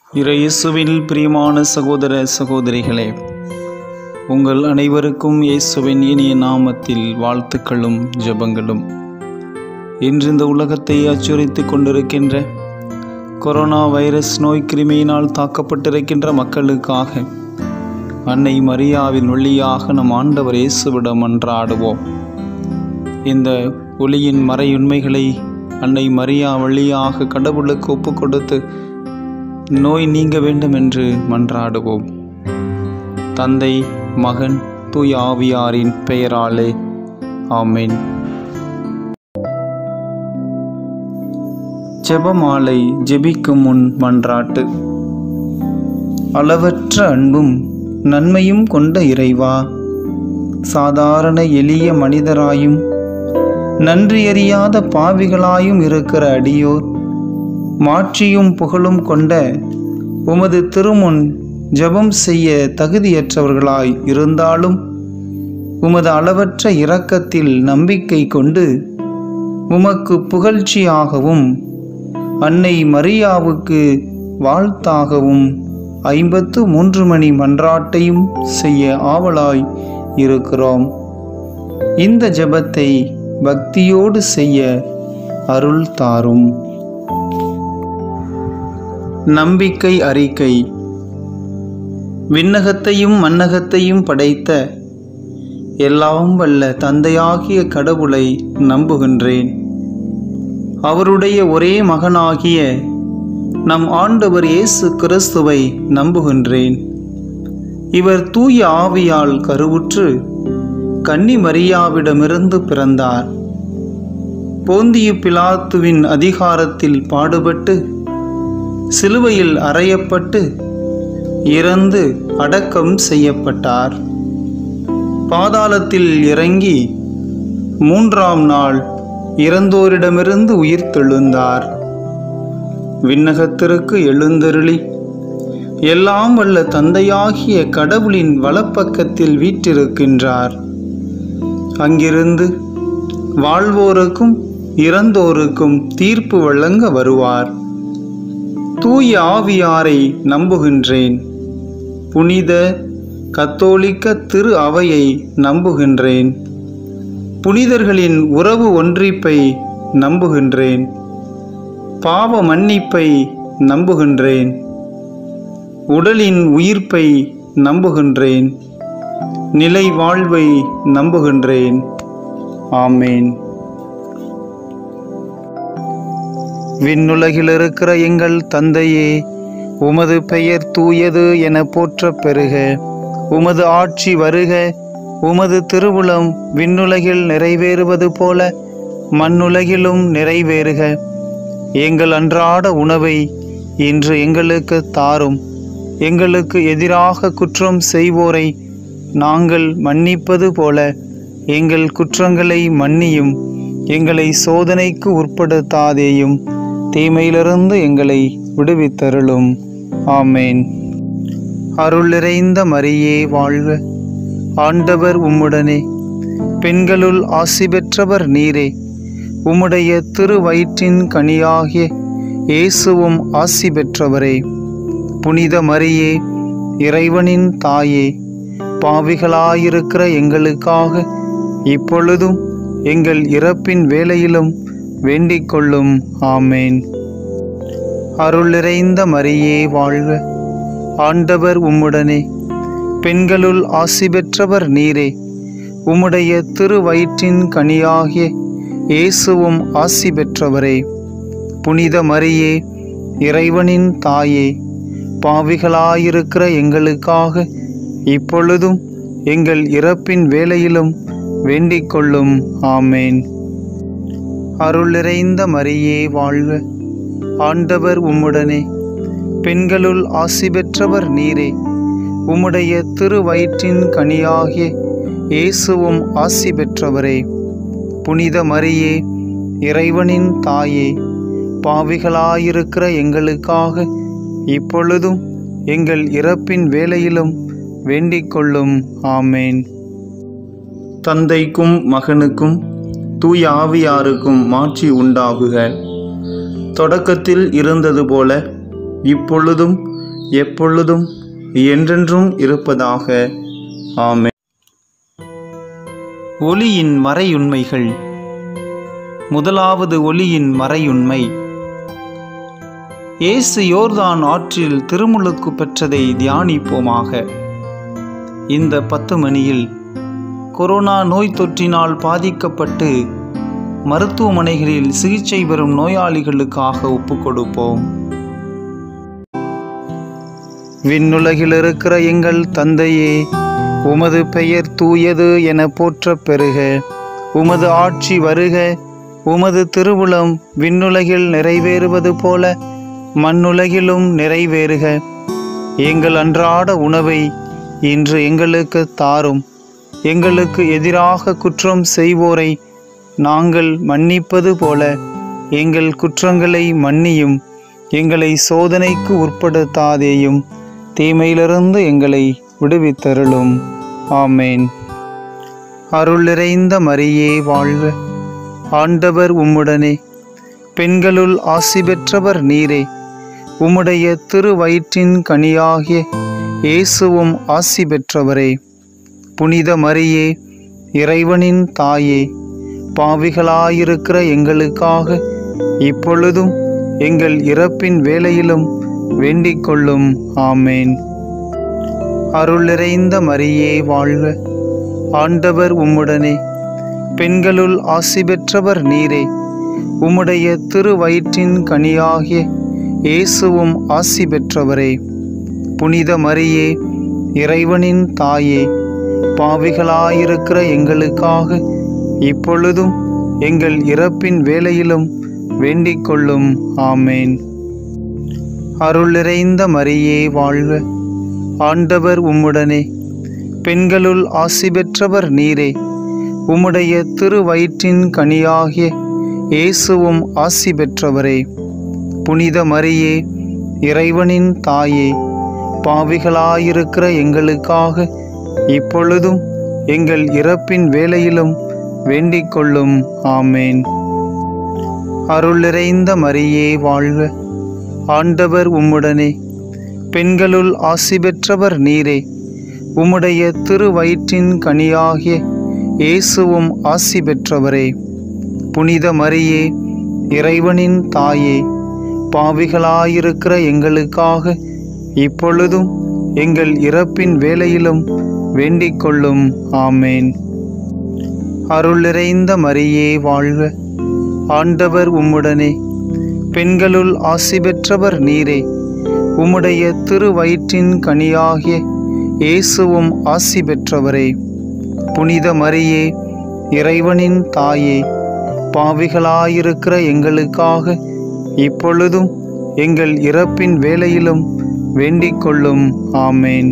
இறையேசுவில் பிரியமான சகோதர சகோதரிகளே உங்கள் அனைவருக்கும் இயேசுவின் இனிய நாமத்தில் வாழ்த்துக்களும் ஜெபங்களும் இன்று இந்த உலகத்தை அச்சுறுத்தி கொண்டிருக்கின்ற கொரோனா வைரஸ் நோய் கிருமியினால் தாக்கப்பட்டிருக்கின்ற மக்களுக்காக அன்னை மரியாவின் வழியாக நம் ஆண்டவர் இயேசுவிடம் மன்றாடுவோம் இந்த ஒளியின் மறையுண்மைகளை அன்னை மரியா வழியாக கடவுளுக்கு ஒப்பு கொடுத்து நோய் நீங்க வேண்டும் என்று மன்றாடுவோம் தந்தை மகன் தூய் ஆவியாரின் பெயராலே ஆமேன் ஜெபமாலை ஜெபிக்கும் முன் மன்றாட்டு அளவற்ற அன்பும் நன்மையும் கொண்ட இறைவா சாதாரண எளிய மனிதராயும் நன்றியறியாத பாவிகளாயும் இருக்கிற அடியோர் மாட்சியும் புகழும் கொண்ட உமது திருமுன் ஜெபம் செய்ய தகுதியற்றவர்களாய் இருந்தாலும் உமது அளவற்ற இரக்கத்தில் நம்பிக்கை கொண்டு உமக்கு புகழ்ச்சியாகவும் அன்னை மரியாவுக்கு வாழ்த்தாகவும் ஐம்பத்து மூன்று மணி மன்றாட்டையும் செய்ய ஆவலாய் இருக்கிறோம் இந்த ஜெபத்தை பக்தியோடு செய்ய அருள் தாரும் நம்பிக்கை அறிக்கை விண்ணகத்தையும் மன்னகத்தையும் படைத்த எல்லாம் வல்ல தந்தையாகிய கடவுளை நம்புகின்றேன் அவருடைய ஒரே மகனாகிய நம் ஆண்டவர் இயேசு கிறிஸ்துவை நம்புகின்றேன் இவர் தூய ஆவியால் கருவுற்று கன்னி மரியாவிடமிருந்து பிறந்தார் போந்திய பிலாத்துவின் அதிகாரத்தில் பாடுபட்டு சிலுவையில் அறையப்பட்டு இறந்து அடக்கம் செய்யப்பட்டார் பாதாளத்தில் இறங்கி மூன்றாம் நாள் இறந்தோரிடமிருந்து உயிர் தெழுந்தார் விண்ணகத்திற்கு எழுந்தருளி எல்லாம் வல்ல தந்தையாகிய கடவுளின் வலப்பக்கத்தில் வீற்றிருக்கின்றார் அங்கிருந்து வாழ்வோருக்கும் இறந்தோருக்கும் தீர்ப்பு வழங்க வருவார் தூய ஆவியாரை நம்புகின்றேன் புனித கத்தோலிக்க திரு அவையை நம்புகின்றேன் புனிதர்களின் உறவு ஒன்றிப்பை நம்புகின்றேன் பாவ மன்னிப்பை நம்புகின்றேன் உடலின் உயிர்ப்பை நம்புகின்றேன் நிலை வாழ்வை நம்புகின்றேன் ஆமேன் விண்ணுலகில் இருக்கிற எங்கள் தந்தையே உமது பெயர் தூயது என போற்ற பெறுக உமது ஆட்சி வருக உமது திருவுளம் விண்ணுலகில் நிறைவேறுவது போல மண்ணுலகிலும் நிறைவேறுக எங்கள் அன்றாட உணவை இன்று எங்களுக்கு தாரும் எங்களுக்கு எதிராக குற்றம் செய்வோரை நாங்கள் மன்னிப்பது போல எங்கள் குற்றங்களை மன்னியும் எங்களை சோதனைக்கு உட்படுத்தாதேயும் தீமையிலிருந்து எங்களை விடுவித்தருளும் ஆமேன் அருள் நிறைந்த மரியே வாழ்க ஆண்டவர் உம்முடனே பெண்களுள் ஆசி பெற்றவர் நீரே உம்முடைய திருவயிற்றின் கனியாகிய இயேசுவும் ஆசி பெற்றவரே புனித மரியே இறைவனின் தாயே பாவிகளாயிருக்கிற எங்களுக்காக இப்பொழுதும் எங்கள் இறப்பின் வேளையிலும் வேண்டிக் கொள்ளும் ஆமேன் அருள் நிறைந்த மரியே வாழ்க ஆண்டவர் உம்முடனே பெண்களுள் ஆசி பெற்றவர் நீரே உம்முடைய திருவயிற்றின் கனியாகிய இயேசுவும் ஆசி பெற்றவரே புனித மரியே இறைவனின் தாயே பாவிகளாயிருக்கிற எங்களுக்காக இப்பொழுதும் எங்கள் இறப்பின் வேளையிலும் வேண்டிக் கொள்ளும் ஆமேன் அருள் நிறைந்த மரியே வாழ்க ஆண்டவர் உம்முடனே பெண்களுள் ஆசி பெற்றவர் நீரே உம்முடைய திருவயிற்றின் கனியாகிய இயேசுவும் ஆசி பெற்றவரே புனித மரியே இறைவனின் தாயே பாவிகளாயிருக்கிற எங்களுக்காக இப்பொழுதும் எங்கள் இறப்பின் வேளையிலும் வேண்டிக் கொள்ளும் ஆமேன் தந்தைக்கும் மகனுக்கும் தூய ஆவியாருக்கும் மாட்சி உண்டாகுக தொடக்கத்தில் இருந்தது போல இப்பொழுதும் எப்பொழுதும் என்றென்றும் இருப்பதாக ஆமென் ஒளியின் மறையுண்மைகள் முதலாவது ஒளியின் மறையுண்மை இயேசு யோர்தான் ஆற்றில் திருமுழுக்கு பெற்றதை தியானிப்போமாக இந்த பத்து மணியில் கொரோனா நோய் தொற்றினால் பாதிக்கப்பட்டு மருத்துவமனைகளில் சிகிச்சை பெறும் நோயாளிகளுக்காக ஒப்புக் கொடுப்போம் விண்ணுலகில் இருக்கிற எங்கள் தந்தையே உமது பெயர் தூயது என போற்றப் பெறுக உமது ஆட்சி வருக உமது திருவுளம் விண்ணுலகில் நிறைவேறுவது போல மண்ணுலகிலும் நிறைவேறுக எங்கள் அன்றாட உணவை இன்று எங்களுக்கு தாரும் எங்களுக்கு எதிராக குற்றம் செய்வோரை நாங்கள் மன்னிப்பது போல எங்கள் குற்றங்களை மன்னியும் எங்களை சோதனைக்கு உட்படுத்தாதேயும் தீமையிலிருந்து எங்களை விடுவித்தருளும் ஆமேன் அருள் நிறைந்த மரியே வாழ்க ஆண்டவர் உம்முடனே பெண்களுள் ஆசி பெற்றவர் நீரே உம்முடைய திருவயிற்றின் கனியாகிய இயேசுவும் ஆசி பெற்றவரே புனித மரியே இறைவனின் தாயே பாவிகளாயிருக்கிற எங்களுக்காக இப்பொழுதும் எங்கள் இறப்பின் வேளையிலும் வேண்டிக் கொள்ளும் ஆமேன் அருள் நிறைந்த மரியே வாழ்க ஆண்டவர் உம்முடனே பெண்களுள் ஆசி பெற்றவர் நீரே உம்முடைய திருவயிற்றின் கனியாகிய இயேசுவும் ஆசி பெற்றவரே புனித மரியே இறைவனின் தாயே பாவிகளாயிருக்கிற எங்களுக்காக இப்பொழுதும் எங்கள் இறப்பின் வேளையிலும் வேண்டிக் கொள்ளும் ஆமேன் அருள் நிறைந்த மரியே வாழ்க ஆண்டவர் உம்முடனே பெண்களுள் ஆசி பெற்றவர் நீரே உம்முடைய திருவயிற்றின் கனியாகிய இயேசுவும் ஆசி பெற்றவரே புனித மரியே இறைவனின் தாயே பாவிகளாயிருக்கிற எங்களுக்காக இப்பொழுதும் எங்கள் இறப்பின் வேளையிலும் வேண்டிக் கொள்ளும் ஆமேன் அருள் நிறைந்த மரியே வாழ்க ஆண்டவர் உம்முடனே பெண்களுள் ஆசி பெற்றவர் நீரே உம்முடைய திருவயிற்றின் கனியாகிய இயேசுவும் ஆசி பெற்றவரே புனித மரியே இறைவனின் தாயே பாவிகளாயிருக்கிற எங்களுக்காக இப்பொழுதும் எங்கள் இறப்பின் வேளையிலும் வேண்டிக் கொள்ளும் ஆமேன் அருள் நிறைந்த மரியே வாழ்க ஆண்டவர் உம்முடனே பெண்களுள் ஆசி பெற்றவர் நீரே உம்முடைய திருவயிற்றின் கனியாகிய இயேசுவும் ஆசி பெற்றவரே புனித மரியே இறைவனின் தாயே பாவிகளாயிருக்கிற எங்களுக்காக இப்பொழுதும் எங்கள் இறப்பின் வேளையிலும் வேண்டிக் கொள்ளும் ஆமேன்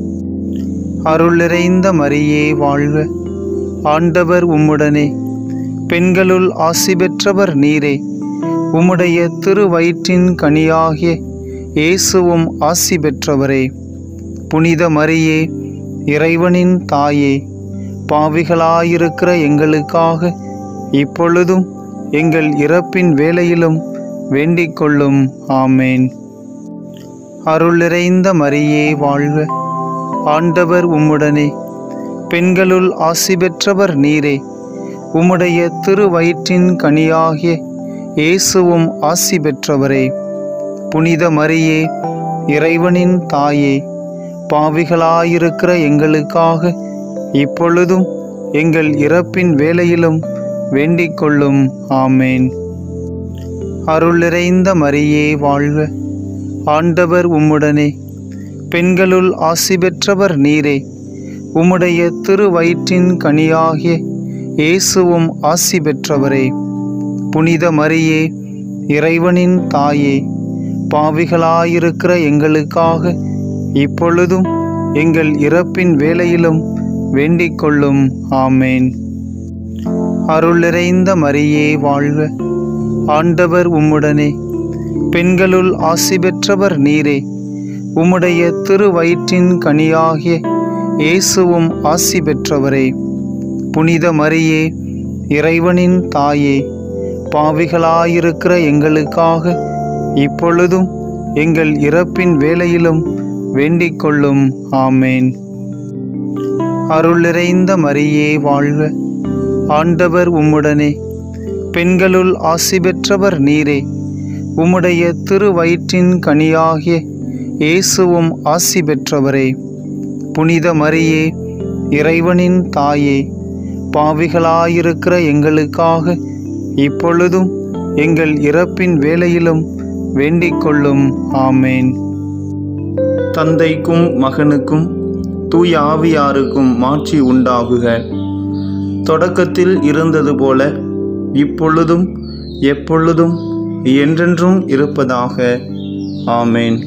அருள் நிறைந்த மரியே வாழ்க ஆண்டவர் உம்முடனே பெண்களுள் ஆசி பெற்றவர் நீரே உம்முடைய திருவயிற்றின் கனியாகிய இயேசுவும் ஆசி பெற்றவரே புனித மரியே இறைவனின் தாயே பாவிகளாயிருக்கிற எங்களுக்காக இப்பொழுதும் எங்கள் இறப்பின் வேளையிலும் வேண்டிக் கொள்ளும் ஆமேன் அருள் நிறைந்த மரியே வாழ்க ஆண்டவர் உம்முடனே பெண்களுள் ஆசி பெற்றவர் நீரே உம்முடைய திருவயிற்றின் கனியாகிய இயேசுவும் ஆசி பெற்றவரே புனித மரியே இறைவனின் தாயே பாவிகளாயிருக்கிற எங்களுக்காக இப்பொழுதும் எங்கள் இறப்பின் வேளையிலும் வேண்டிக் கொள்ளும் ஆமேன் அருள் நிறைந்த மரியே வாழ்க ஆண்டவர் உம்முடனே பெண்களுள் ஆசி பெற்றவர் நீரே உம்முடைய திருவயிற்றின் கனியாகிய இயேசுவும் ஆசி பெற்றவரே புனித மரியே இறைவனின் தாயே பாவிகளாயிருக்கிற எங்களுக்காக இப்பொழுதும் எங்கள் இறப்பின் வேளையிலும் வேண்டிக் கொள்ளும் ஆமேன் அருள் நிறைந்த மரியே வாழ்க ஆண்டவர் உம்முடனே பெண்களுள் ஆசி பெற்றவர் நீரே உம்முடைய திருவயிற்றின் கனியாகிய இயேசுவும் ஆசி பெற்றவரே புனித மரியே இறைவனின் தாயே பாவிகளாயிருக்கிற எங்களுக்காக இப்பொழுதும் எங்கள் இறப்பின் வேளையிலும் வேண்டிக் கொள்ளும் ஆமேன் அருள் நிறைந்த மரியே வாழ்க ஆண்டவர் உம்முடனே பெண்களுள் ஆசி பெற்றவர் நீரே உம்முடைய திருவயிற்றின் கனியாகிய இயேசுவும் ஆசி பெற்றவரே புனித மரியே இறைவனின் தாயே பாவிகளாயிருக்கிற எங்களுக்காக இப்பொழுதும் எங்கள் இறப்பின் வேளையிலும் வேண்டிக் கொள்ளும் ஆமேன் தந்தைக்கும் மகனுக்கும் தூய ஆவியாருக்கும் மாட்சி உண்டாகுக தொடக்கத்தில் இருந்தது போல இப்பொழுதும் எப்பொழுதும் என்றென்றும் இருப்பதாக ஆமேன்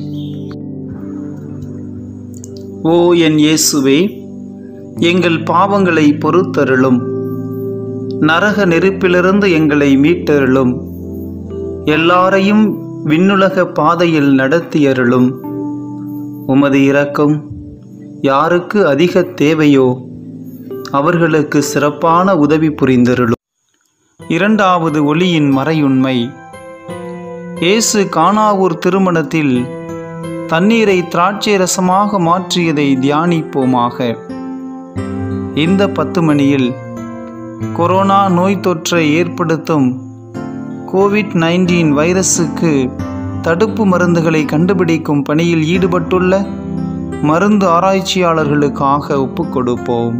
ஓ என் இயேசுவே எங்கள் பாவங்களை பொறுத்தருளும் நரக நெருப்பிலிருந்து எங்களை மீட்டருளும் எல்லாரையும் விண்ணுலக பாதையில் நடத்தியருளும் உமது இரக்கம் யாருக்கு அதிக தேவையோ அவர்களுக்கு சிறப்பான உதவி புரிந்தருளும் இரண்டாவது ஒளியின் மறையுண்மை இயேசு கானாவூர் திருமணத்தில் தண்ணீரை திராட்சை ரசமாக மாற்றியதை தியானிப்போமாக இந்த பத்து மணியில் கொரோனா நோய் தொற்றை ஏற்படுத்தும் கோவிட் நைன்டீன் வைரஸுக்கு தடுப்பு மருந்துகளை கண்டுபிடிக்கும் பணியில் ஈடுபட்டுள்ள மருந்து ஆராய்ச்சியாளர்களுக்காக ஒப்புக் கொடுப்போம்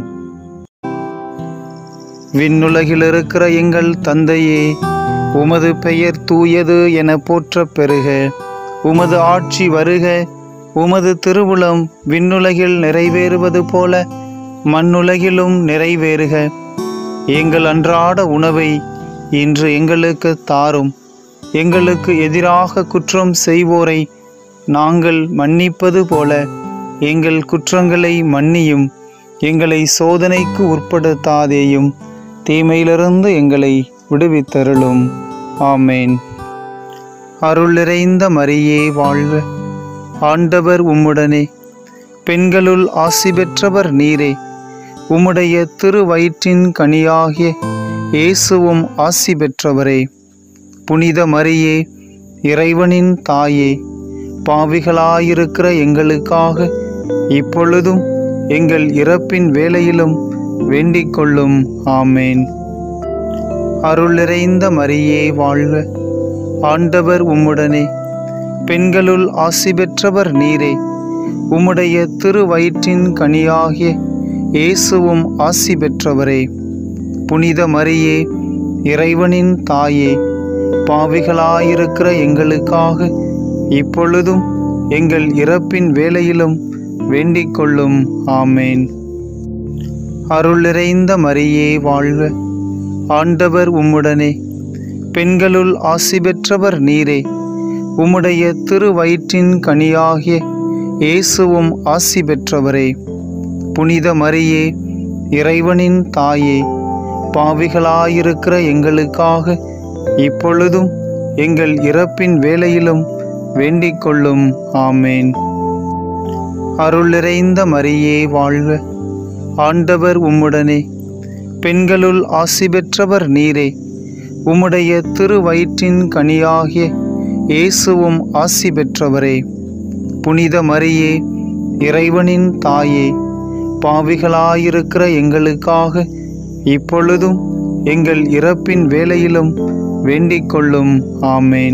விண்ணுலகில் இருக்கிற எங்கள் தந்தையே உமது பெயர் தூயது என போற்றப் பெறுக உமது ஆட்சி வருக உமது திருவுளம் விண்ணுலகில் நிறைவேறுவது போல மண்ணுலகிலும் நிறைவேறுக எங்கள் அன்றாட உணவை இன்று எங்களுக்கு தாரும் எங்களுக்கு எதிராக குற்றம் செய்வோரை நாங்கள் மன்னிப்பது போல எங்கள் குற்றங்களை மன்னியும் எங்களை சோதனைக்கு உட்படுத்தாதேயும் தீமையிலிருந்து எங்களை விடுவித்தருளும் ஆமேன் அருள் நிறைந்த மரியே வாழ்க ஆண்டவர் உம்முடனே பெண்களுள் ஆசி பெற்றவர் நீரே உம்முடைய திருவயிற்றின் கனியாகிய இயேசுவும் ஆசி பெற்றவரே புனித மரியே இறைவனின் தாயே பாவிகளாயிருக்கிற எங்களுக்காக இப்பொழுதும் எங்கள் இறப்பின் வேளையிலும் வேண்டிக் கொள்ளும் ஆமேன் அருள் நிறைந்த மரியே வாழ்க ஆண்டவர் உம்முடனே பெண்களுள் ஆசி பெற்றவர் நீரே உம்முடைய திருவயிற்றின் கனியாகிய இயேசுவும் ஆசி பெற்றவரே புனித மரியே இறைவனின் தாயே பாவிகளாயிருக்கிற எங்களுக்காக இப்பொழுதும் எங்கள் இறப்பின் வேளையிலும் வேண்டிக் கொள்ளும் ஆமேன் அருள் நிறைந்த மரியே வாழ்க ஆண்டவர் உம்முடனே பெண்களுள் ஆசி பெற்றவர் நீரே உம்முடைய திருவயிற்றின் கனியாகிய இயேசுவும் ஆசி பெற்றவரே புனித மரியே இறைவனின் தாயே பாவிகளாயிருக்கிற எங்களுக்காக இப்பொழுதும் எங்கள் இறப்பின் வேளையிலும் வேண்டிக் கொள்ளும் ஆமேன் அருள் நிறைந்த மரியே வாழ்க ஆண்டவர் உம்முடனே பெண்களுள் ஆசி பெற்றவர் நீரே உம்முடைய திருவயிற்றின் கனியாகிய இயேசுவும் ஆசி பெற்றவரே புனித மரியே இறைவனின் தாயே பாவிகளாயிருக்கிற எங்களுக்காக இப்பொழுதும் எங்கள் இறப்பின் வேளையிலும் வேண்டிக் கொள்ளும் ஆமேன்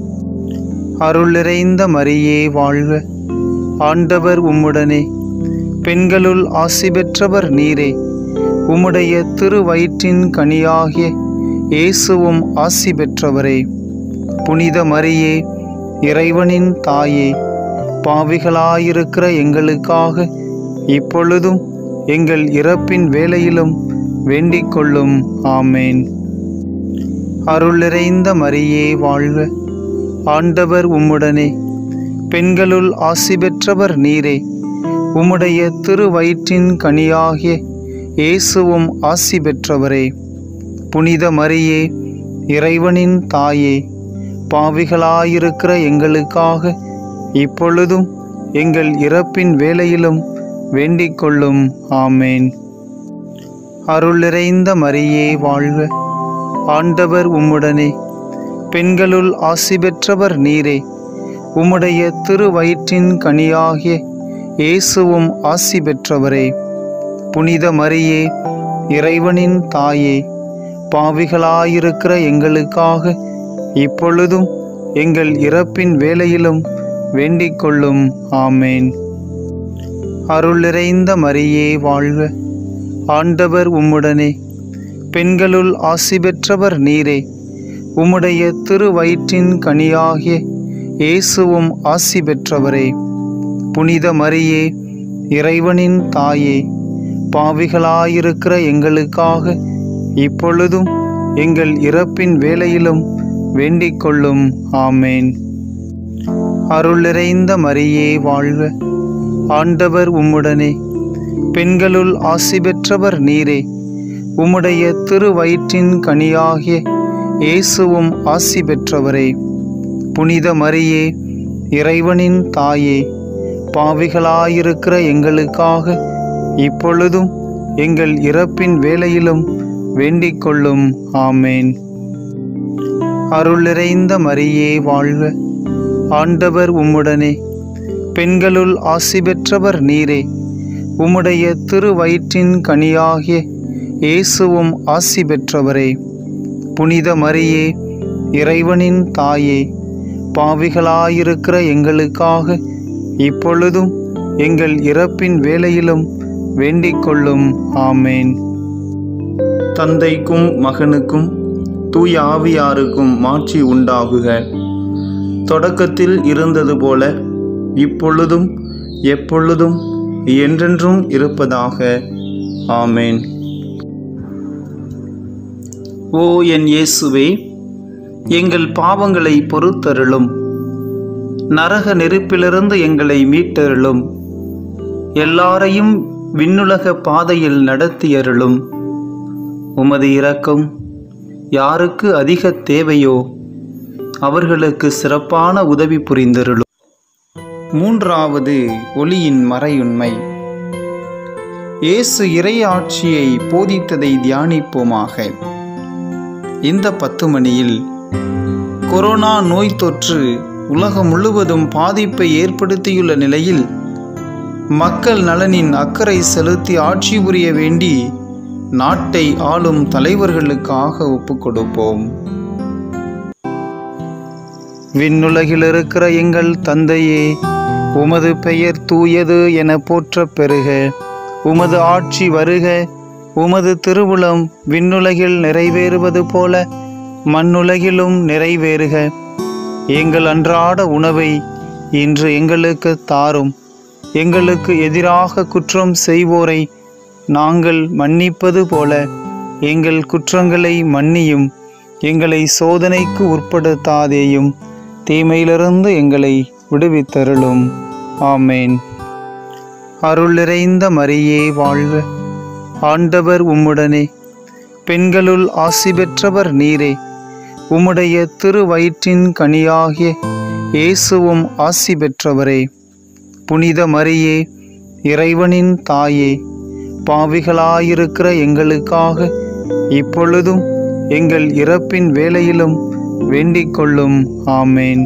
அருள் நிறைந்த மரியே வாழ்க ஆண்டவர் உம்முடனே பெண்களுள் ஆசி பெற்றவர் நீரே உம்முடைய திருவயிற்றின் கனியாகிய இயேசுவும் ஆசி பெற்றவரே புனித மரியே இறைவனின் தாயே பாவிகளாயிருக்கிற எங்களுக்காக இப்பொழுதும் எங்கள் இறப்பின் வேளையிலும் வேண்டிக் கொள்ளும் ஆமேன் அருள் நிறைந்த மரியே வாழ்க ஆண்டவர் உம்முடனே பெண்களுள் ஆசி பெற்றவர் நீரே உம்முடைய திருவயிற்றின் கனியாகிய இயேசுவும் ஆசி பெற்றவரே புனித மரியே இறைவனின் தாயே பாவிகளாயிருக்கிற எங்களுக்காக இப்பொழுதும் எங்கள் இறப்பின் வேளையிலும் வேண்டிக் கொள்ளும் ஆமேன் அருள் நிறைந்த மரியே வாழ்க ஆண்டவர் உம்முடனே பெண்களுள் ஆசி பெற்றவர் நீரே உம்முடைய திருவயிற்றின் கனியாகிய இயேசுவும் ஆசி பெற்றவரே புனித மரியே இறைவனின் தாயே பாவிகளாயிருக்கிற எங்களுக்காக இப்பொழுதும் எங்கள் இறப்பின் வேளையிலும் வேண்டிக் கொள்ளும் ஆமேன் அருள் நிறைந்த மரியே வாழ்க ஆண்டவர் உம்முடனே பெண்களுள் ஆசி பெற்றவர் நீரே உம்முடைய திருவயிற்றின் கனியாகிய இயேசுவும் ஆசி பெற்றவரே புனித மரியே இறைவனின் தாயே பாவிகளாயிருக்கிற எங்களுக்காக இப்பொழுதும் எங்கள் இறப்பின் வேளையிலும் வேண்டிக் கொள்ளும் ஆமேன் அருள் நிறைந்த மரியே வாழ்க ஆண்டவர் உம்முடனே பெண்களுள் ஆசி பெற்றவர் நீரே உம்முடைய திருவயிற்றின் கனியாகிய இயேசுவும் ஆசி பெற்றவரே புனித மரியே இறைவனின் தாயே பாவிகளாயிருக்கிற எங்களுக்காக இப்பொழுதும் எங்கள் இறப்பின் வேளையிலும் வேண்டிக் கொள்ளும் ஆமேன் அருள் நிறைந்த மரியே வாழ்க ஆண்டவர் உம்முடனே பெண்களுள் ஆசி பெற்றவர் நீரே உம்முடைய திருவயிற்றின் கனியாகிய இயேசுவும் ஆசி பெற்றவரே புனித மரியே இறைவனின் தாயே பாவிகளாயிருக்கிற எங்களுக்காக இப்பொழுதும் எங்கள் இறப்பின் வேளையிலும் வேண்டிக் கொள்ளும் ஆமேன் தந்தைக்கும் மகனுக்கும் தூய ஆவியாருக்கும் மாட்சி உண்டாகுக தொடக்கத்தில் இருந்தது போல இப்பொழுதும் எப்பொழுதும் என்றென்றும் இருப்பதாக ஆமேன் ஓ என் இயேசுவே எங்கள் பாவங்களை பொறுத்தருளும் நரக நெருப்பிலிருந்து எங்களை மீட்டருளும் எல்லாரையும் விண்ணுலக பாதையில் நடத்தியருளும் உமது இரக்கம் யாருக்கு அதிக தேவையோ அவர்களுக்கு சிறப்பான உதவி புரிந்தருளும் மூன்றாவது ஒளியின் மறையுண்மை இயேசு இறை ஆட்சியை போதித்ததை தியானிப்போமாக இந்த பத்து மணியில் கொரோனா நோய் தொற்று உலகம் முழுவதும் பாதிப்பை ஏற்படுத்தியுள்ள நிலையில் மக்கள் நலனின் அக்கறை செலுத்தி ஆட்சி புரிய வேண்டி நாட்டை ஆளும் தலைவர்களுக்காக ஒப்புக்கொடுப்போம் விண்ணுலகில் இருக்கிற எங்கள் தந்தையே உமது பெயர் தூயது என போற்றப் பெறுக உமது ஆட்சி வருக உமது திருவுளம் விண்ணுலகில் நிறைவேறுவது போல மண்ணுலகிலும் நிறைவேறுக எங்கள் அன்றாட உணவை இன்று எங்களுக்கு தாரும் எங்களுக்கு எதிராக குற்றம் செய்வோரை நாங்கள் மன்னிப்பது போல எங்கள் குற்றங்களை மன்னியும் எங்களை சோதனைக்கு உட்படுத்தாதேயும் தீமையிலிருந்து எங்களை விடுவித்தருளும் ஆமேன் அருள் நிறைந்த மரியே வாழ்க ஆண்டவர் உம்முடனே பெண்களுள் ஆசி பெற்றவர் நீரே உம்முடைய திருவயிற்றின் கனியாகிய இயேசுவும் ஆசி பெற்றவரே புனித மரியே இறைவனின் தாயே பாவிகளாயிருக்கிற எங்களுக்காக இப்பொழுதும் எங்கள் இறப்பின் வேளையிலும் வேண்டிக் கொள்ளும் ஆமேன்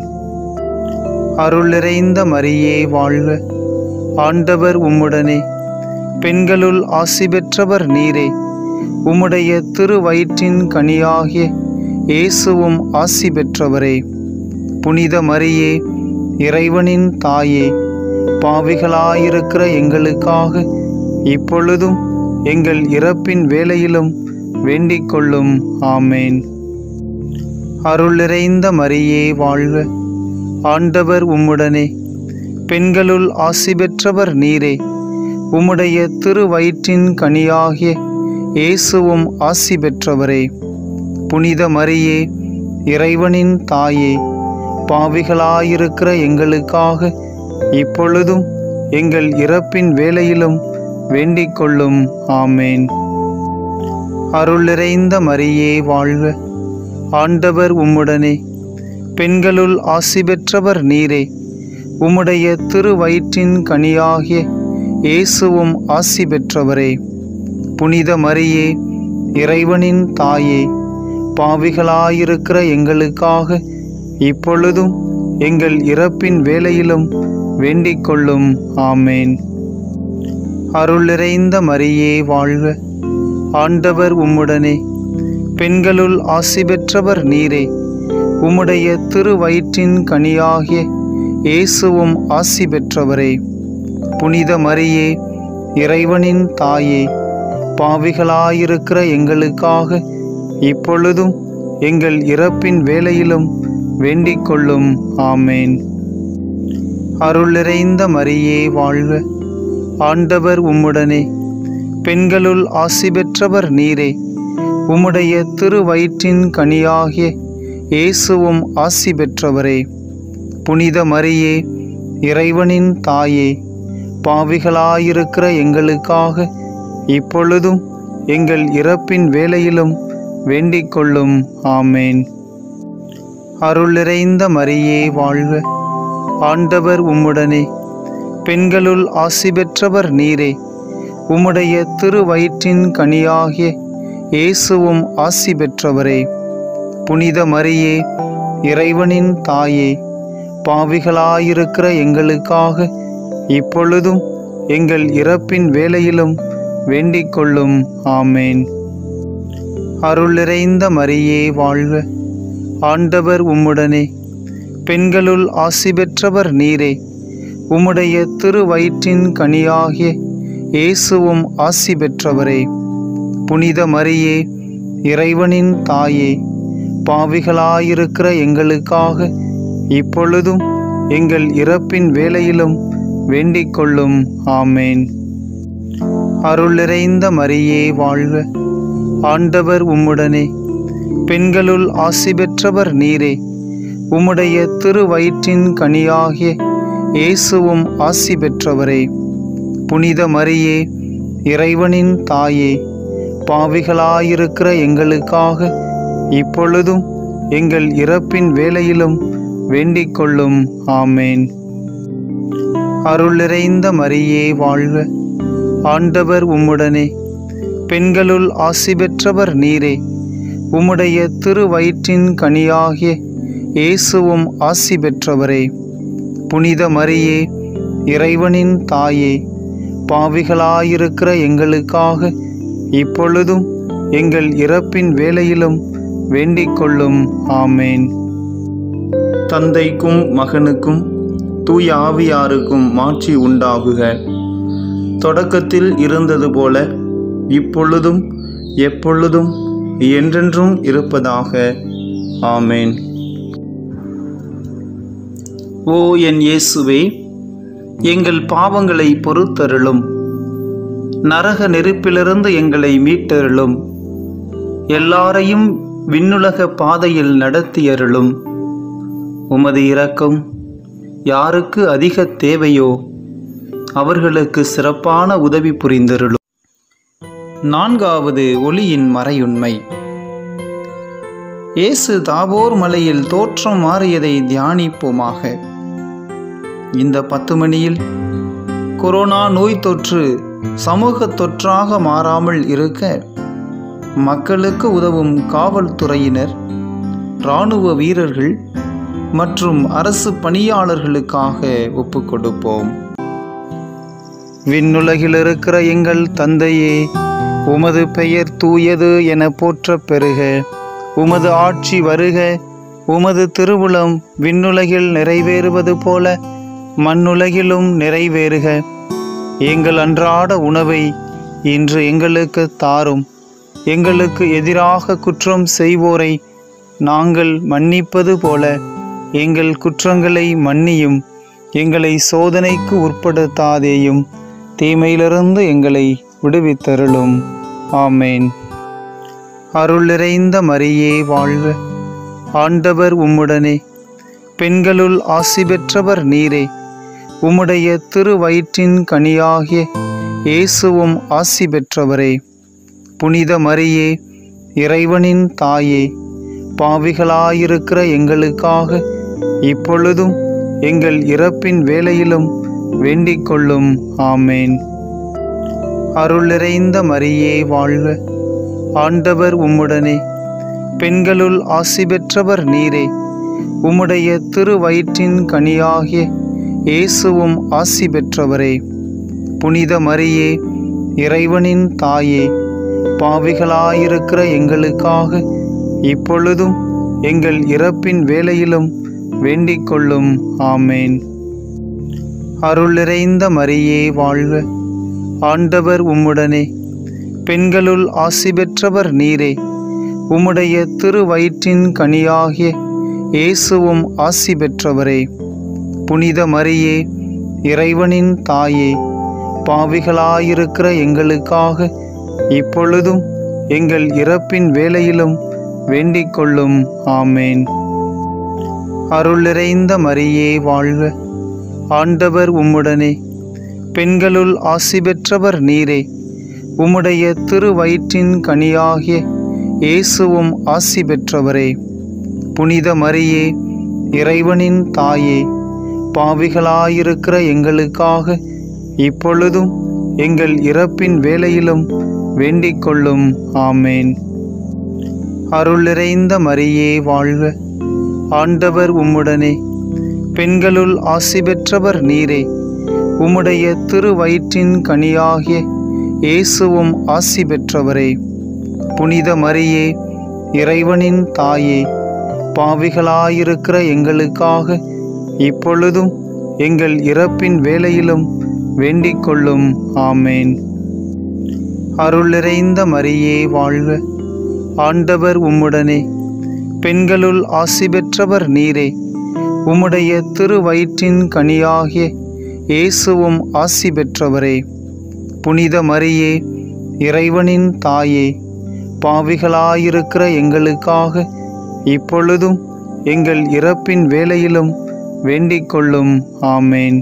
அருள் நிறைந்த மரியே வாழ்க ஆண்டவர் உம்முடனே பெண்களுள் ஆசி பெற்றவர் நீரே உம்முடைய திருவயிற்றின் கனியாகிய இயேசுவும் ஆசி பெற்றவரே புனித மரியே இறைவனின் தாயே பாவிகளாயிருக்கிற எங்களுக்காக இப்பொழுதும் எங்கள் இறப்பின் வேளையிலும் வேண்டிக் கொள்ளும் ஆமேன் அருள் நிறைந்த மரியே வாழ்க ஆண்டவர் உம்முடனே பெண்களுள் ஆசி பெற்றவர் நீரே உம்முடைய திருவயிற்றின் கனியாகிய இயேசுவும் ஆசி பெற்றவரே புனித மரியே இறைவனின் தாயே பாவிகளாயிருக்கிற எங்களுக்காக இப்பொழுதும் எங்கள் இறப்பின் வேளையிலும் வேண்டிக் கொள்ளும் ஆமேன் அருள் நிறைந்த மரியே வாழ்க ஆண்டவர் உம்முடனே பெண்களுள் ஆசி பெற்றவர் நீரே உம்முடைய திருவயிற்றின் கனியாகிய இயேசுவும் ஆசி பெற்றவரே புனித மரியே இறைவனின் தாயே பாவிகளாயிருக்கிற எங்களுக்காக இப்பொழுதும் எங்கள் இறப்பின் வேளையிலும் வேண்டிக் கொள்ளும் ஆமேன் அருள் நிறைந்த மரியே வாழ்க ஆண்டவர் உம்முடனே பெண்களுள் ஆசி பெற்றவர் நீரே உம்முடைய திருவயிற்றின் கனியாகிய இயேசுவும் ஆசி பெற்றவரே புனித மரியே இறைவனின் தாயே பாவிகளாயிருக்கிற எங்களுக்காக இப்பொழுதும் எங்கள் இறப்பின் வேளையிலும் வேண்டிக் கொள்ளும் ஆமேன் அருள் நிறைந்த மரியே வாழ்க ஆண்டவர் உம்முடனே பெண்களுள் ஆசி பெற்றவர் நீரே உம்முடைய திருவயிற்றின் கனியாகிய இயேசுவும் ஆசி பெற்றவரே புனித மரியே இறைவனின் தாயே பாவிகளாயிருக்கிற எங்களுக்காக இப்பொழுதும் எங்கள் இறப்பின் வேளையிலும் வேண்டிக் கொள்ளும் ஆமேன் அருள் நிறைந்த மரியே வாழ்க ஆண்டவர் உம்முடனே பெண்களுள் ஆசி பெற்றவர் நீரே உம்முடைய திருவயிற்றின் கனியாகிய இயேசுவும் ஆசி பெற்றவரே புனித மரியே இறைவனின் தாயே பாவிகளாயிருக்கிற எங்களுக்காக இப்பொழுதும் எங்கள் இறப்பின் வேளையிலும் வேண்டிக் கொள்ளும் ஆமேன் அருள் நிறைந்த மரியே வாழ்க ஆண்டவர் உம்முடனே பெண்களுள் ஆசி பெற்றவர் நீரே உம்முடைய திருவயிற்றின் கனியாகிய இயேசுவும் ஆசி பெற்றவரே புனித மரியே இறைவனின் தாயே பாவிகளாயிருக்கிற எங்களுக்காக இப்பொழுதும் எங்கள் இறப்பின் வேளையிலும் வேண்டிக் கொள்ளும் ஆமேன் அருள் நிறைந்த மரியே வாழ்க ஆண்டவர் உம்முடனே பெண்களுள் ஆசி பெற்றவர் நீரே உம்முடைய திருவயிற்றின் கனியாகிய இயேசுவும் ஆசி பெற்றவரே புனித மரியே இறைவனின் தாயே பாவிகளாயிருக்கிற எங்களுக்காக இப்பொழுதும் எங்கள் இறப்பின் வேளையிலும் வேண்டிக் கொள்ளும் ஆமேன் அருள் நிறைந்த மரியே வாழ்க ஆண்டவர் உம்முடனே பெண்களுள் ஆசி பெற்றவர் நீரே உம்முடைய திருவயிற்றின் கனியாகிய இயேசுவும் ஆசி பெற்றவரே புனித மரியே இறைவனின் தாயே பாவிகளாயிருக்கிற எங்களுக்காக இப்பொழுதும் எங்கள் இறப்பின் வேளையிலும் வேண்டிக் கொள்ளும் ஆமேன் தந்தைக்கும் மகனுக்கும் தூய ஆவியாருக்கும் மாட்சி உண்டாகுக தொடக்கத்தில் இருந்தது போல இப்பொழுதும் எப்பொழுதும் என்றென்றும் இருப்பதாக ஆமேன் ஓ என் இயேசுவே எங்கள் பாவங்களை பொறுத்தருளும் நரக நெருப்பிலிருந்து எங்களை மீட்டருளும் எல்லாரையும் விண்ணுலக பாதையில் நடத்தியருளும் உமது இரக்கம் யாருக்கு அதிக தேவையோ அவர்களுக்கு சிறப்பான உதவி புரிந்தருளும் நான்காவது ஒளியின் மறையுண்மை இயேசு தாபோர் மலையில் தோற்றம் மாறியதை தியானிப்போமாக இந்த பத்து மணியில் கொரோனா நோய் தொற்று சமூக தொற்றாக மாறாமல் இருக்க மக்களுக்கு உதவும் காவல்துறையினர் இராணுவ வீரர்கள் மற்றும் அரசு பணியாளர்களுக்காக ஒப்புக்கொடுப்போம் விண்ணுலகில் இருக்கிற எங்கள் தந்தையே உமது பெயர் தூயது என போற்றப் பெறுக உமது ஆட்சி வருக உமது திருவுளம் விண்ணுலகில் நிறைவேறுவது போல மண்ணுலகிலும் நிறைவேறுக எங்கள் அன்றாட உணவை இன்று எங்களுக்கு தாரும் எங்களுக்கு எதிராக குற்றம் செய்வோரை நாங்கள் மன்னிப்பது போல எங்கள் குற்றங்களை மன்னியும் எங்களை சோதனைக்கு உட்படுத்தாதேயும் தீமையிலிருந்து எங்களை விடுவித்தருளும் ஆமேன் அருள் நிறைந்த மரியே வாழ்க ஆண்டவர் உம்முடனே பெண்களுள் ஆசி பெற்றவர் நீரே உம்முடைய திருவயிற்றின் கனியாகிய இயேசுவும் ஆசி பெற்றவரே புனித மரியே இறைவனின் தாயே பாவிகளாயிருக்கிற எங்களுக்காக இப்பொழுதும் எங்கள் இறப்பின் வேளையிலும் வேண்டிக் கொள்ளும் ஆமேன் அருள் நிறைந்த மரியே வாழ்க ஆண்டவர் உம்முடனே பெண்களுள் ஆசி பெற்றவர் நீரே உம்முடைய திருவயிற்றின் கனியாகிய இயேசுவும் ஆசி பெற்றவரே புனித மரியே இறைவனின் தாயே பாவிகளாயிருக்கிற எங்களுக்காக இப்பொழுதும் எங்கள் இறப்பின் வேளையிலும் வேண்டிக் கொள்ளும் ஆமேன் அருள் நிறைந்த மரியே வாழ்க ஆண்டவர் உம்முடனே பெண்களுள் ஆசி பெற்றவர் நீரே உம்முடைய திருவயிற்றின் கனியாகிய இயேசுவும் ஆசி பெற்றவரே புனித மரியே இறைவனின் தாயே பாவிகளாயிருக்கிற எங்களுக்காக இப்பொழுதும் எங்கள் இறப்பின் வேளையிலும் வேண்டிக் கொள்ளும் ஆமேன் அருள் நிறைந்த மரியே வாழ்க ஆண்டவர் உம்முடனே பெண்களுள் ஆசி பெற்றவர் நீரே உம்முடைய திருவயிற்றின் கனியாகிய இயேசுவும் ஆசி பெற்றவரே புனித மரியே இறைவனின் தாயே பாவிகளாயிருக்கிற எங்களுக்காக இப்பொழுதும் எங்கள் இறப்பின் வேளையிலும் வேண்டிக் கொள்ளும் ஆமேன் அருள் நிறைந்த மரியே வாழ்க ஆண்டவர் உம்முடனே பெண்களுள் ஆசி பெற்றவர் நீரே உம்முடைய திருவயிற்றின் கனியாகிய இயேசுவும் ஆசி பெற்றவரே புனித மரியே இறைவனின் தாயே பாவிகளாயிருக்கிற எங்களுக்காக இப்பொழுதும் எங்கள் இறப்பின் வேளையிலும் வேண்டிக் கொள்ளும் ஆமேன் அருள் நிறைந்த மரியே வாழ்க ஆண்டவர் உம்முடனே பெண்களுள் ஆசி பெற்றவர் நீரே உம்முடைய திருவயிற்றின் கனியாகிய இயேசுவும் ஆசி பெற்றவரே புனித மரியே இறைவனின் தாயே பாவிகளாயிருக்கிற எங்களுக்காக இப்பொழுதும் எங்கள் இறப்பின் வேளையிலும் வேண்டிக் கொள்ளும் ஆமேன்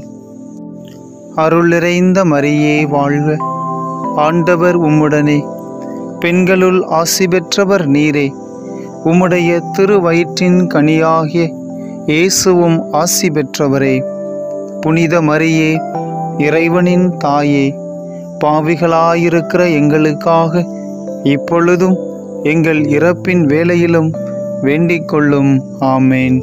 அருள் நிறைந்த மரியே வாழ்க ஆண்டவர் உம்முடனே பெண்களுள் ஆசி பெற்றவர் நீரே உம்முடைய திருவயிற்றின் கனியாகிய இயேசுவும் ஆசி பெற்றவரே புனித மரியே இறைவனின் தாயே பாவிகளாயிருக்கிற எங்களுக்காக இப்பொழுதும் எங்கள் இறப்பின் வேளையிலும் வேண்டிக் கொள்ளும் ஆமேன்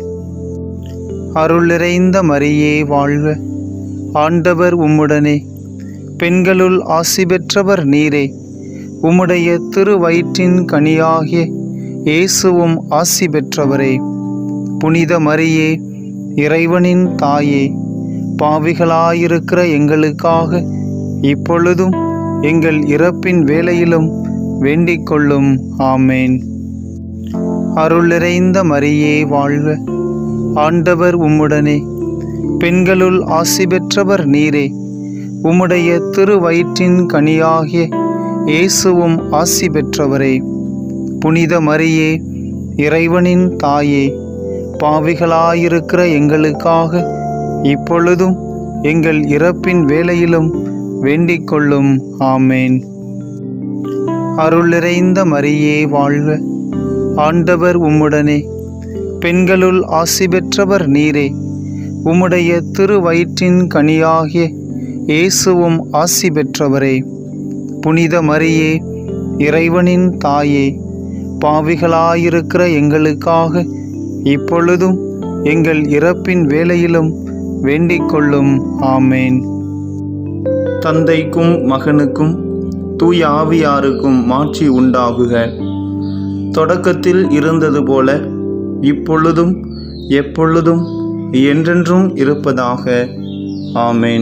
அருள் நிறைந்த மரியே வாழ்க ஆண்டவர் உம்முடனே பெண்களுள் ஆசி பெற்றவர் நீரே உம்முடைய திருவயிற்றின் கனியாகிய இயேசுவும் ஆசி பெற்றவரே புனித மரியே இறைவனின் தாயே பாவிகளாயிருக்கிற எங்களுக்காக இப்பொழுதும் எங்கள் இறப்பின் வேளையிலும் வேண்டிக் கொள்ளும் ஆமேன் அருள் நிறைந்த மரியே வாழ்க ஆண்டவர் உம்முடனே பெண்களுள் ஆசி பெற்றவர் நீரே உம்முடைய திருவயிற்றின் கனியாகிய இயேசுவும் ஆசி பெற்றவரே புனித மரியே இறைவனின் தாயே பாவிகளாயிருக்கிற எங்களுக்காக இப்பொழுதும் எங்கள் இறப்பின் வேளையிலும் வேண்டிக் கொள்ளும் ஆமேன் அருள் நிறைந்த மரியே வாழ்க ஆண்டவர் உம்முடனே பெண்களுள் ஆசி பெற்றவர் நீரே உம்முடைய திருவயிற்றின் கனியாகிய இயேசுவும் ஆசி பெற்றவரே புனித மரியே இறைவனின் தாயே பாவிகளாயிருக்கிற எங்களுக்காக இப்பொழுதும் எங்கள் இறப்பின் வேளையிலும் வேண்டிக் கொள்ளும் ஆமேன் தந்தைக்கும் மகனுக்கும் தூய ஆவியாருக்கும் மாட்சி உண்டாகுக தொடக்கத்தில் இருந்தது போல இப்பொழுதும் எப்பொழுதும் என்றென்றும் இருப்பதாக ஆமேன்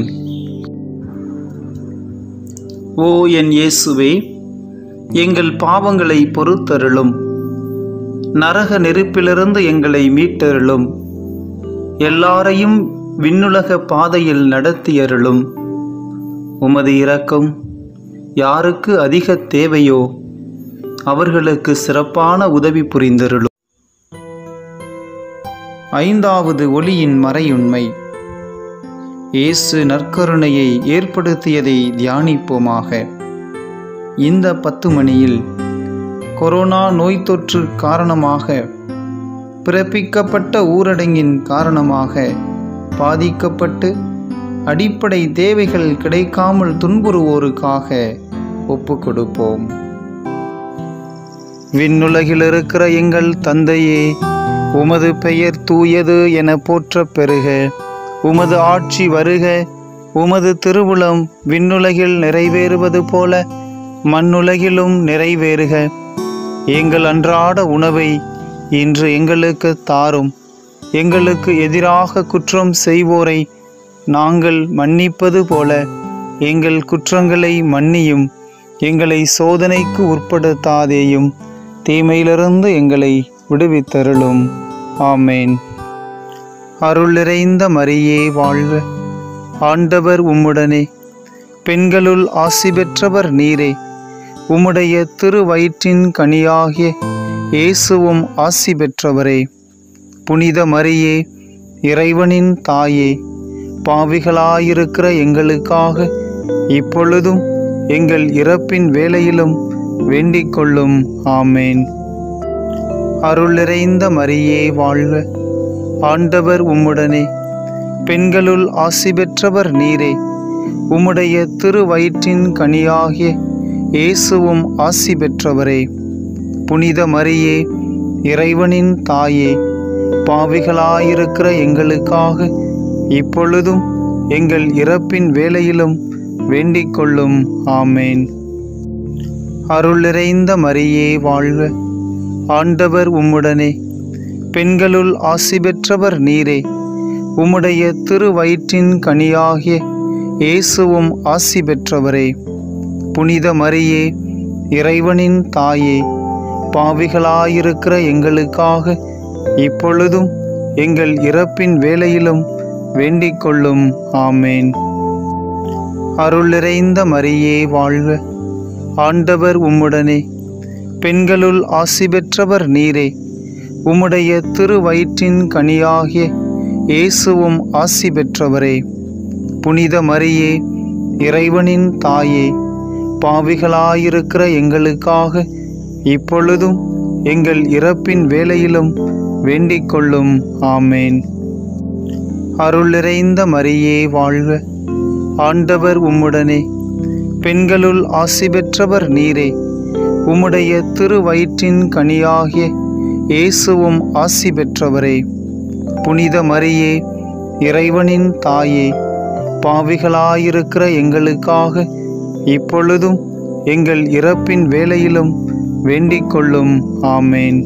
ஓ என் இயேசுவே எங்கள் பாவங்களை பொறுத்தருளும் நரக நெருப்பிலிருந்து எங்களை மீட்டருளும் எல்லாரையும் விண்ணுலக பாதையில் நடத்தியருளும் உமது இரக்கம் யாருக்கு அதிக தேவையோ அவர்களுக்கு சிறப்பான உதவி புரிந்தருளும் ஐந்தாவது ஒளியின் மறையுண்மை இயேசு நற்கருணையை ஏற்படுத்தியதை தியானிப்போமாக இந்த பத்து மணியில் கொரோனா நோய் தொற்று காரணமாக பிறப்பிக்கப்பட்ட ஊரடங்கின் காரணமாக பாதிக்கப்பட்டு அடிப்படை தேவைகள் கிடைக்காமல் துன்புறுவோருக்காக ஒப்பு கொடுப்போம் விண்ணுலகில் இருக்கிற எங்கள் தந்தையே உமது பெயர் தூயது என போற்றப் பெறுக உமது ஆட்சி வருக உமது திருவுளம் விண்ணுலகில் நிறைவேறுவது போல மண்ணுலகிலும் நிறைவேறுக எங்கள் அன்றாட உணவை இன்று எங்களுக்கு தாரும் எங்களுக்கு எதிராக குற்றம் செய்வோரை நாங்கள் மன்னிப்பது போல எங்கள் குற்றங்களை மன்னியும் எங்களை சோதனைக்கு உட்படுத்தாதேயும் தீமையிலிருந்து எங்களை விடுவித்தருளும் ஆமேன் அருள் நிறைந்த மரியே வாழ்க ஆண்டவர் உம்முடனே பெண்களுள் ஆசி பெற்றவர் நீரே உம்முடைய திருவயிற்றின் கனியாகிய இயேசுவும் ஆசி பெற்றவரே புனித மரியே இறைவனின் தாயே பாவிகளாயிருக்கிற எங்களுக்காக இப்பொழுதும் எங்கள் இறப்பின் வேளையிலும் வேண்டிக் கொள்ளும் ஆமேன் அருள் நிறைந்த மரியே வாழ்க ஆண்டவர் உம்முடனே பெண்களுள் ஆசி பெற்றவர் நீரே உம்முடைய திருவயிற்றின் கனியாகிய இயேசுவும் ஆசி பெற்றவரே புனித மரியே இறைவனின் தாயே பாவிகளாயிருக்கிற எங்களுக்காக இப்பொழுதும் எங்கள் இறப்பின் வேளையிலும் வேண்டிக் கொள்ளும் ஆமேன் அருள் நிறைந்த மரியே வாழ்க ஆண்டவர் உம்முடனே பெண்களுள் ஆசி பெற்றவர் நீரே உம்முடைய திருவயிற்றின் கனியாகிய இயேசுவும் ஆசி பெற்றவரே புனித மரியே இறைவனின் தாயே பாவிகளாயிருக்கிற எங்களுக்காக இப்பொழுதும் எங்கள் இறப்பின் வேளையிலும் வேண்டிக் கொள்ளும் ஆமேன் அருள் நிறைந்த மரியே வாழ்க ஆண்டவர் உம்முடனே பெண்களுள் ஆசி பெற்றவர் நீரே உம்முடைய திருவயிற்றின் கனியாகிய இயேசுவும் ஆசி பெற்றவரே புனித மரியே இறைவனின் தாயே பாவிகளாயிருக்கிற எங்களுக்காக இப்பொழுதும் எங்கள் இறப்பின் வேளையிலும் வேண்டிக் கொள்ளும் ஆமேன் அருள் நிறைந்த மரியே வாழ்க ஆண்டவர் உம்முடனே பெண்களுள் ஆசி பெற்றவர் நீரே உம்முடைய திருவயிற்றின் கனியாகிய இயேசுவும் ஆசி பெற்றவரே புனித மரியே இறைவனின் தாயே பாவிகளாயிருக்கிற எங்களுக்காக இப்பொழுதும் எங்கள் இறப்பின் வேளையிலும் வேண்டிக் கொள்ளும் ஆமேன்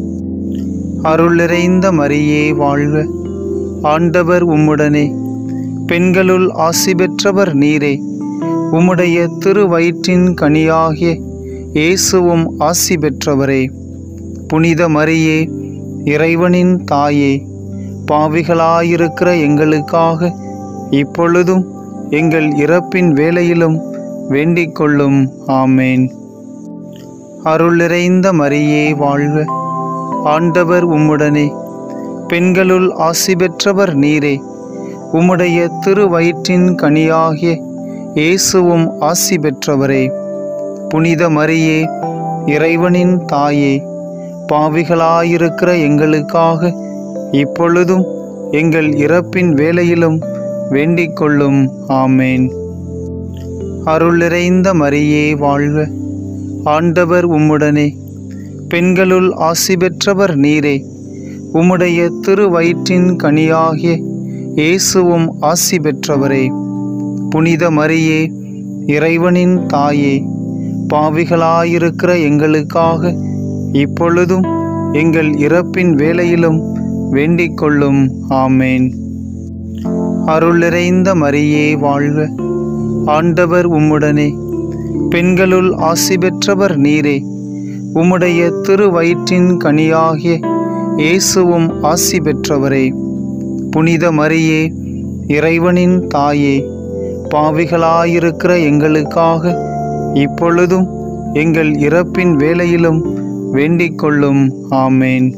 அருள் நிறைந்த மரியே வாழ்க ஆண்டவர் உம்முடனே பெண்களுள் ஆசி பெற்றவர் நீரே உம்முடைய திருவயிற்றின் கனியாகிய இயேசுவும் ஆசி பெற்றவரே புனித மரியே இறைவனின் தாயே பாவிகளாயிருக்கிற எங்களுக்காக இப்பொழுதும் எங்கள் இறப்பின் வேளையிலும் வேண்டிக் கொள்ளும் ஆமேன் அருள் நிறைந்த மரியே வாழ்க ஆண்டவர் உம்முடனே பெண்களுள் ஆசி பெற்றவர் நீரே உம்முடைய திருவயிற்றின் கனியாகிய இயேசுவும் ஆசி பெற்றவரே புனித மரியே இறைவனின் தாயே பாவிகளாயிருக்கிற எங்களுக்காக இப்பொழுதும் எங்கள் இறப்பின் வேளையிலும் வேண்டிக் கொள்ளும் ஆமேன் அருள் நிறைந்த மரியே வாழ்க ஆண்டவர் உம்முடனே பெண்களுள் ஆசி பெற்றவர் நீரே உம்முடைய திருவயிற்றின் கனியாகிய இயேசுவும் ஆசி பெற்றவரே புனித மரியே இறைவனின் தாயே பாவிகளாயிருக்கிற எங்களுக்காக இப்பொழுதும் எங்கள் இறப்பின் வேளையிலும் வேண்டிக் கொள்ளும் ஆமேன் அருள் நிறைந்த மரியே வாழ்க ஆண்டவர் உம்முடனே பெண்களுள் ஆசி பெற்றவர் நீரே உம்முடைய திருவயிற்றின் கனியாகிய இயேசுவும் ஆசி பெற்றவரே புனித மரியே இறைவனின் தாயே பாவிகளாயிருக்கிற எங்களுக்காக இப்பொழுதும் எங்கள் இறப்பின் வேளையிலும் வேண்டிக் கொள்ளும் ஆமேன்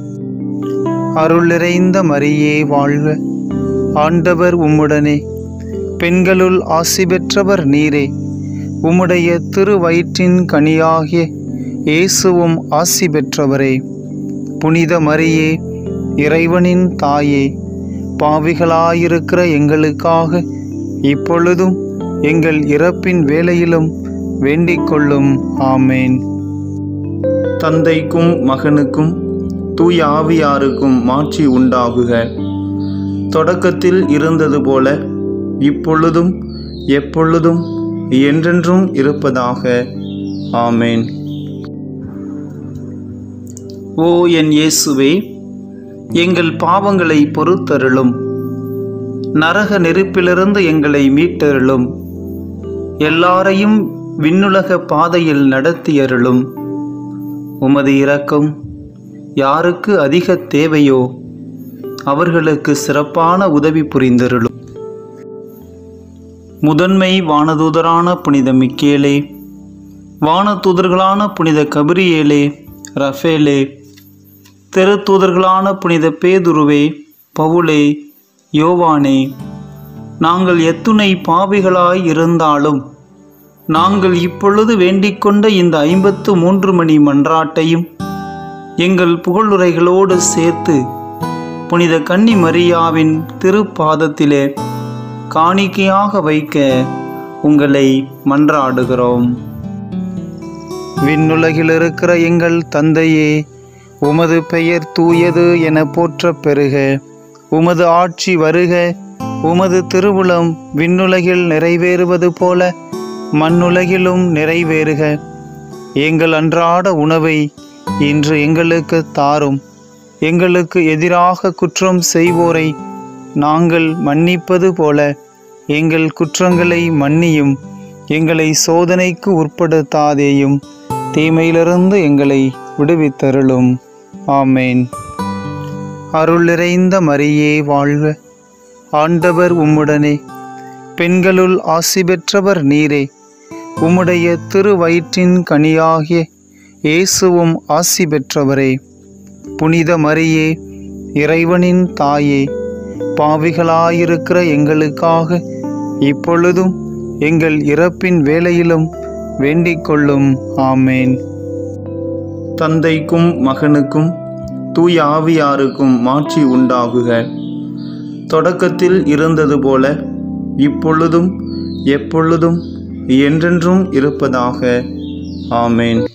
அருள் நிறைந்த மரியே வாழ்க ஆண்டவர் உம்முடனே பெண்களுள் ஆசி பெற்றவர் நீரே உம்முடைய திருவயிற்றின் கனியாகிய இயேசுவும் ஆசி பெற்றவரே புனித மரியே இறைவனின் தாயே பாவிகளாயிருக்கிற எங்களுக்காக இப்பொழுதும் எங்கள் இறப்பின் வேளையிலும் வேண்டிக் கொள்ளும் ஆமேன் தந்தைக்கும் மகனுக்கும் தூய ஆவியாருக்கும் மாட்சி உண்டாகுக தொடக்கத்தில் இருந்தது போல இப்பொழுதும் எப்பொழுதும் என்றென்றும் இருப்பதாக ஆமேன் ஓ என் இயேசுவே எங்கள் பாவங்களை பொறுத்தருளும் நரக நெருப்பிலிருந்து எங்களை மீட்டருளும் எல்லாரையும் விண்ணுலக பாதையில் நடத்தியருளும் உமது இரக்கம் யாருக்கு அதிக தேவையோ அவர்களுக்கு சிறப்பான உதவி புரிந்தருளும் முதன்மை வானதூதரான புனித மிக்கேலே வானதூதர்களான புனித கபிரியேலே ரஃபேலே தெருத்தூதர்களான புனித பேதுருவே பவுலே யோவானே நாங்கள் எத்துணை பாவிகளாய் இருந்தாலும் நாங்கள் இப்பொழுது வேண்டிக்கொண்ட இந்த ஐம்பத்து மூன்று மணி மன்றாட்டையும் எங்கள் புகழுரைகளோடு சேர்த்து புனித கன்னி மரியாவின் திருப்பாதத்திலே காணிக்கையாக வைக்க உங்களை மன்றாடுகிறோம் விண்ணுலகில் இருக்கிற எங்கள் தந்தையே உமது பெயர் தூயது என போற்றப் பெறுக உமது ஆட்சி வருக உமது திருவுளம் விண்ணுலகில் நிறைவேறுவது போல மண்ணுலகிலும் நிறைவேறுக எங்கள் அன்றாட உணவை இன்று எங்களுக்கு தாரும் எங்களுக்கு எதிராக குற்றம் செய்வோரை நாங்கள் மன்னிப்பது போல எங்கள் குற்றங்களை மன்னியும் எங்களை சோதனைக்கு உட்படுத்தாதேயும் தீமையிலிருந்து எங்களை விடுவித்தருளும் ஆமேன் அருள் நிறைந்த மரியே வாழ்க ஆண்டவர் உம்முடனே பெண்களுள் ஆசி பெற்றவர் நீரே உம்முடைய திருவயிற்றின் கனியாகிய இயேசுவும் ஆசி பெற்றவரே புனித மரியே இறைவனின் தாயே பாவிகளாயிருக்கிற எங்களுக்காக இப்பொழுதும் எங்கள் இறப்பின் வேளையிலும் வேண்டிக் கொள்ளும் ஆமேன் தந்தைக்கும் மகனுக்கும் தூய ஆவியாருக்கும் மாட்சி உண்டாகுக தொடக்கத்தில் இருந்தது போல இப்பொழுதும் எப்பொழுதும் என்றென்றும் இருப்பதாக ஆமேன்